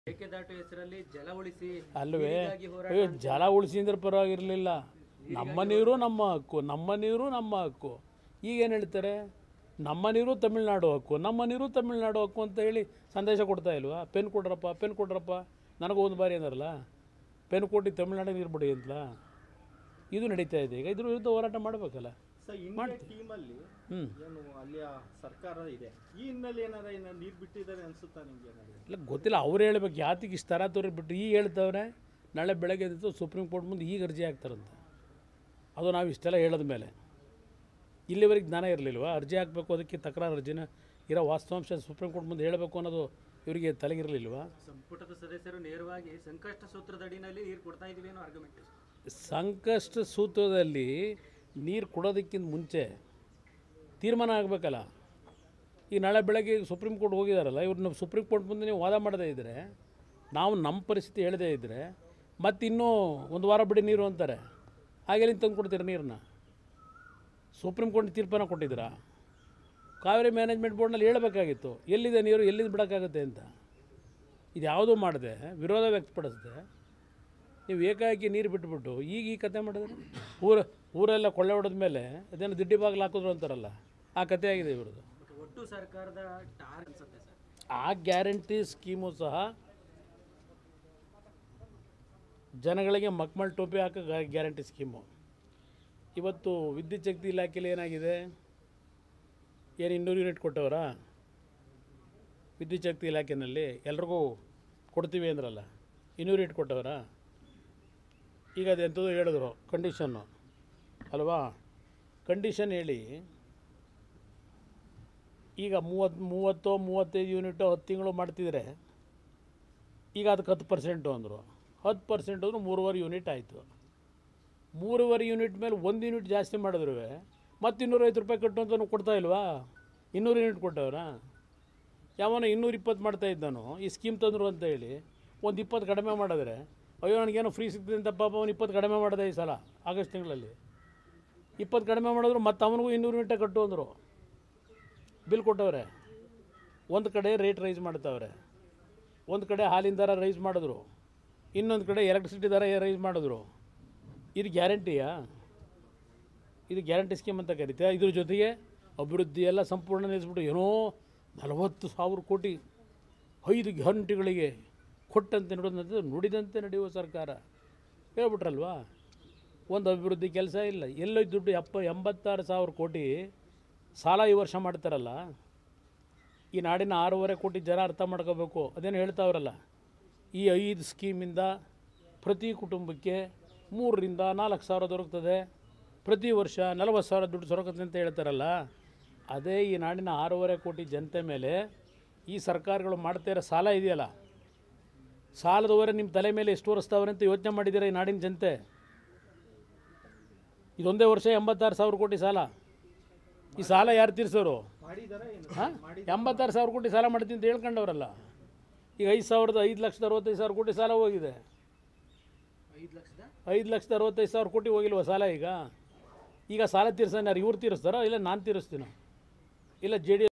ಮೇಕೆದಾಟು ಹೆಸರಲ್ಲಿ ಜಲ ಉಳಿಸಿ ಅಲ್ವೇ ನೀರಿಗಾಗಿ ಹೋರಾಟ ಅಯ್ಯೋ ಜಲ ಉಳಿಸಿದ್ರೆ ಪರವಾಗಿರಲಿಲ್ಲ ನಮ್ಮ ನೀರು ನಮ್ಮ ಹಕ್ಕು ನಮ್ಮ ನೀರು ನಮ್ಮ ಹಕ್ಕು ಈಗೇನು ಹೇಳ್ತಾರೆ ನಮ್ಮ ನೀರು ತಮಿಳ್ನಾಡು ಹಕ್ಕು ನಮ್ಮ ನೀರು ತಮಿಳ್ನಾಡು ಹಕ್ಕು ಅಂತ ಹೇಳಿ ಸಂದೇಶ ಕೊಡ್ತಾ ಇಲ್ವಾ ಪೆನ್ ಕೊಡ್ರಪ್ಪ ಪೆನ್ ಕೊಡ್ರಪ್ಪ ನನಗೂ ಒಂದು ಬಾರಿ ಅಂದಾರಲ್ಲ ಪೆನ್ ಕೊಟ್ಟು ತಮಿಳ್ನಾಡಿಗೆ ನೀರು ಬಿಡಿ ಅಂತಲ ಇದು ನಡೀತಾ ಇದೆ ಈಗ ಇದ್ರ ವಿರುದ್ಧ ಹೋರಾಟ ಮಾಡಬೇಕಲ್ಲ ಸರ್ ಇಂಡಿಯಾ ಟೀಮಲ್ಲಿ ಹ್ಞೂ ಏನು ಅಲ್ಲಿಯ ಸರ್ಕಾರ ಇದೆ ಈ ಹಿನ್ನೆಲೆ ಏನಾರ ಏನಾರ ನೀರು ಬಿಟ್ಟಿದ್ದಾರೆ ಅನ್ಸುತ್ತಾ ನಿಮ್ಗೆ ಏನಾದ್ರು ಇಲ್ಲ ಗೊತ್ತಿಲ್ಲ ಅವ್ರು ಹೇಳ್ಬೇಕು ಯಾತಿಗೆ ಇಷ್ಟು ಥರ ತೋರಿ ಬಿಟ್ಟು ಈಗ ಹೇಳ್ತವ್ರೆ ನಾಳೆ ಬೆಳಗ್ಗೆ ಎದ್ದು ಸುಪ್ರೀಂ ಕೋರ್ಟ್ ಮುಂದೆ ಈಗ ಅರ್ಜಿ ಹಾಕ್ತಾರಂತೆ ಅದು ನಾವು ಇಷ್ಟೆಲ್ಲ ಹೇಳದ ಮೇಲೆ ಇಲ್ಲಿವರೆಗೆ ಜ್ಞಾನ ಇರಲಿಲ್ವಾ ಅರ್ಜಿ ಹಾಕಬೇಕು ಅದಕ್ಕೆ ತಕರಾರು ಅರ್ಜಿನ ಇರೋ ವಾಸ್ತವಾಂಶ ಸುಪ್ರೀಂ ಕೋರ್ಟ್ ಮುಂದೆ ಹೇಳಬೇಕು ಅನ್ನೋದು ಇವರಿಗೆ ತಲೆಗಿರಲಿಲ್ವಾ ಸಂಪುಟದ ಸದಸ್ಯರು ನೇರವಾಗಿ ಸಂಕಷ್ಟ ಸೂತ್ರದಡಿನಲ್ಲಿ ನೀರು ಕೊಡ್ತಾ ಇದೀವಿ ಅನ್ನೋ ಆರ್ಗ್ಯುಮೆಂಟ್ ಸಂಕಷ್ಟ ಸೂತ್ರದಲ್ಲಿ ನೀರು ಕೊಡೋದಕ್ಕಿಂತ ಮುಂಚೆ ತೀರ್ಮಾನ ಆಗಬೇಕಲ್ಲ ಈಗ ನಾಳೆ ಬೆಳಗ್ಗೆ ಸುಪ್ರೀಂ ಕೋರ್ಟ್ ಹೋಗಿದಾರಲ್ಲ ಇವ್ರನ್ನ ಸುಪ್ರೀಂ ಕೋರ್ಟ್ ಮುಂದೆ ನೀವು ವಾದ ಮಾಡದೇ ಇದ್ದರೆ ನಾವು ನಮ್ಮ ಪರಿಸ್ಥಿತಿ ಹೇಳದೇ ಇದ್ದರೆ ಮತ್ತೆ ಇನ್ನೂ ಒಂದು ವಾರ ಬಿಡಿ ನೀರು ಅಂತಾರೆ ಹಾಗೆಲ್ಲಿ ತಂದು ಕೊಡ್ತೀರ ನೀರನ್ನ ಸುಪ್ರೀಂ ಕೋರ್ಟ್ ತೀರ್ಪನ್ನು ಕೊಟ್ಟಿದ್ದೀರಾ ಕಾವೇರಿ ಮ್ಯಾನೇಜ್ಮೆಂಟ್ ಬೋರ್ಡ್ನಲ್ಲಿ ಹೇಳಬೇಕಾಗಿತ್ತು ಎಲ್ಲಿದೆ ನೀರು ಎಲ್ಲಿಂದ ಬಿಡೋಕ್ಕಾಗುತ್ತೆ ಅಂತ ಇದು ಯಾವುದೂ ಮಾಡದೆ ವಿರೋಧ ವ್ಯಕ್ತಪಡಿಸಿದೆ ನೀವು ಏಕಾಏಕಿ ನೀರು ಬಿಟ್ಬಿಟ್ಟು ಈಗ ಈ ಕತೆ ಮಾಡಿದ್ರೆ ಊರ ಊರೆಲ್ಲ ಕೊಳ್ಳೆ ಹೊಡೆದ ಮೇಲೆ ಅದೇನು ದಿಡ್ಡಿ ಬಾಗಿಲು ಹಾಕಿದ್ರು ಅಂತಾರಲ್ಲ ಆ ಕತೆ ಆಗಿದೆ ಇವ್ರದ್ದು ಬಟ್ ಒಟ್ಟು ಸರ್ಕಾರದ ಟಾರ್ ಅನ್ಸುತ್ತೆ ಸರ್ ಆ ಗ್ಯಾರಂಟಿ ಸ್ಕೀಮು ಸಹ ಜನಗಳಿಗೆ ಮಕ್ಮಲ್ ಟೋಪಿ ಹಾಕೋ ಗ್ಯಾರಂಟಿ ಸ್ಕೀಮು ಇವತ್ತು ವಿದ್ಯುತ್ ಶಕ್ತಿ ಇಲಾಖೆಯಲ್ಲಿ ಏನಾಗಿದೆ ಏನು ಇನ್ನೂರು ಯೂನಿಟ್ ಕೊಟ್ಟವರಾ ವಿದ್ಯುತ್ ಶಕ್ತಿ ಇಲಾಖೆಯಲ್ಲಿ ಎಲ್ರಿಗೂ ಕೊಡ್ತೀವಿ ಅಂದ್ರಲ್ಲ ಇನ್ನೂರು ಯೂನಿಟ್ ಕೊಟ್ಟವರಾ ಈಗ ಅದು ಎಂಥದ್ದು ಹೇಳಿದ್ರು ಕಂಡೀಷನ್ನು ಅಲ್ವಾ ಕಂಡೀಷನ್ ಹೇಳಿ ಈಗ ಮೂವತ್ತು ಮೂವತ್ತು ಮೂವತ್ತೈದು ಯೂನಿಟು ಹತ್ತು ತಿಂಗಳು ಮಾಡ್ತಿದ್ರೆ ಈಗ ಅದಕ್ಕೆ ಹತ್ತು ಪರ್ಸೆಂಟು ಅಂದರು ಹತ್ತು ಪರ್ಸೆಂಟ್ ಅಂದ್ರೆ ಮೂರುವರೆ ಯೂನಿಟ್ ಆಯಿತು ಮೂರುವರೆ ಯೂನಿಟ್ ಮೇಲೆ ಒಂದು ಯೂನಿಟ್ ಜಾಸ್ತಿ ಮಾಡಿದ್ರು ಮತ್ತು ಇನ್ನೂರೈವತ್ತು ರೂಪಾಯಿ ಕಟ್ಟು ಅಂತ ಕೊಡ್ತಾ ಇಲ್ವಾ ಇನ್ನೂರು ಯೂನಿಟ್ ಕೊಟ್ಟವ್ರಾ ಯಾವನ ಇನ್ನೂರ ಇಪ್ಪತ್ತು ಮಾಡ್ತಾ ಇದ್ದಾನೋ ಈ ಸ್ಕೀಮ್ ತಂದರು ಅಂತ ಹೇಳಿ ಒಂದು ಇಪ್ಪತ್ತು ಕಡಿಮೆ ಮಾಡಿದ್ರೆ ಅಯ್ಯೋ ನನಗೇನೋ ಫ್ರೀ ಸಿಗ್ತದೆ ಅಂತ ಪಾಪ ಅವ್ನು ಇಪ್ಪತ್ತು ಕಡಿಮೆ ಮಾಡಿದೆ ಈ ಸಲ ಆಗಸ್ಟ್ ತಿಂಗಳಲ್ಲಿ ಇಪ್ಪತ್ತು ಕಡಿಮೆ ಮಾಡಿದ್ರು ಮತ್ತು ಅವನಿಗೂ ಇನ್ನೂರು ಯೂನಿಟೇ ಕಟ್ಟು ಅಂದರು ಬಿಲ್ ಕೊಟ್ಟವ್ರೆ ಒಂದು ಕಡೆ ರೇಟ್ ರೈಸ್ ಮಾಡ್ತಾವ್ರೆ ಒಂದು ಕಡೆ ಹಾಲಿನ ದರ ರೈಸ್ ಮಾಡಿದ್ರು ಇನ್ನೊಂದು ಕಡೆ ಎಲೆಕ್ಟ್ರಿಸಿಟಿ ದರ ರೈಸ್ ಮಾಡಿದ್ರು ಇದು ಗ್ಯಾರಂಟಿಯಾ ಇದು ಗ್ಯಾರಂಟಿ ಸ್ಕೀಮ್ ಅಂತ ಕರಿತೀಯ ಇದ್ರ ಜೊತೆಗೆ ಅಭಿವೃದ್ಧಿ ಎಲ್ಲ ಸಂಪೂರ್ಣ ನಿಲ್ಲಿಸ್ಬಿಟ್ಟು ಏನೋ ನಲವತ್ತು ಸಾವಿರ ಕೋಟಿ ಐದು ಗ್ಯಾರಂಟಿಗಳಿಗೆ ಕೊಟ್ಟಂತೆ ನೋಡೋದಂತೆ ನುಡಿದಂತೆ ನಡೆಯುವ ಸರ್ಕಾರ ಹೇಳ್ಬಿಟ್ರಲ್ವಾ ಒಂದು ಅಭಿವೃದ್ಧಿ ಕೆಲಸ ಇಲ್ಲ ಎಲ್ಲೋ ದುಡ್ಡು ಎಪ್ಪ ಎಂಬತ್ತಾರು ಸಾವಿರ ಕೋಟಿ ಸಾಲ ಈ ವರ್ಷ ಮಾಡ್ತಾರಲ್ಲ ಈ ನಾಡಿನ ಆರೂವರೆ ಕೋಟಿ ಜನ ಅರ್ಥ ಮಾಡ್ಕೋಬೇಕು ಅದೇನು ಹೇಳ್ತಾವ್ರಲ್ಲ ಈ ಐದು ಸ್ಕೀಮಿಂದ ಪ್ರತಿ ಕುಟುಂಬಕ್ಕೆ ಮೂರರಿಂದ ನಾಲ್ಕು ಸಾವಿರ ದೊರಕ್ತದೆ ಪ್ರತಿ ವರ್ಷ ನಲವತ್ತು ಸಾವಿರ ದುಡ್ಡು ದೊರಕುತ್ತೆ ಅಂತ ಹೇಳ್ತಾರಲ್ಲ ಅದೇ ಈ ನಾಡಿನ ಆರೂವರೆ ಕೋಟಿ ಜನತೆ ಮೇಲೆ ಈ ಸರ್ಕಾರಗಳು ಮಾಡ್ತಾ ಇರೋ ಸಾಲ ಇದೆಯಲ್ಲ ಸಾಲದ ಹೊರೆ ನಿಮ್ಮ ತಲೆ ಮೇಲೆ ಎಷ್ಟು ವರ್ಷದವ್ರೆ ಅಂತ ಯೋಚನೆ ಮಾಡಿದ್ದೀರಾ ಈ ನಾಡಿನ ಜನತೆ ಇದೊಂದೇ ವರ್ಷ ಎಂಬತ್ತಾರು ಸಾವಿರ ಕೋಟಿ ಸಾಲ ಈ ಸಾಲ ಯಾರು ತೀರ್ಸೋರು ಮಾಡಿದಾರ ಏನು ಹಾಂ ಎಂಬತ್ತಾರು ಸಾವಿರ ಕೋಟಿ ಸಾಲ ಮಾಡ್ತೀನಿ ಅಂತ ಹೇಳ್ಕೊಂಡವ್ರಲ್ಲ ಈಗ ಐದು ಸಾವಿರದ ಐದು ಲಕ್ಷದ ಅರವತ್ತೈದು ಸಾವಿರ ಕೋಟಿ ಸಾಲ ಹೋಗಿದೆ ಐದು ಲಕ್ಷದ ಐದು ಲಕ್ಷದ ಅರವತ್ತೈದು ಸಾವಿರ ಕೋಟಿ ಹೋಗಿಲ್ವ ಸಾಲ ಈಗ ಈಗ ಸಾಲ ತೀರ್ಸೋಣ ಯಾರು ಇವ್ರು ತೀರಿಸ್ತಾರೋ ಇಲ್ಲ ನಾನು ತೀರಿಸ್ತೀನೋ ಇಲ್ಲ ಜೆ ಡಿ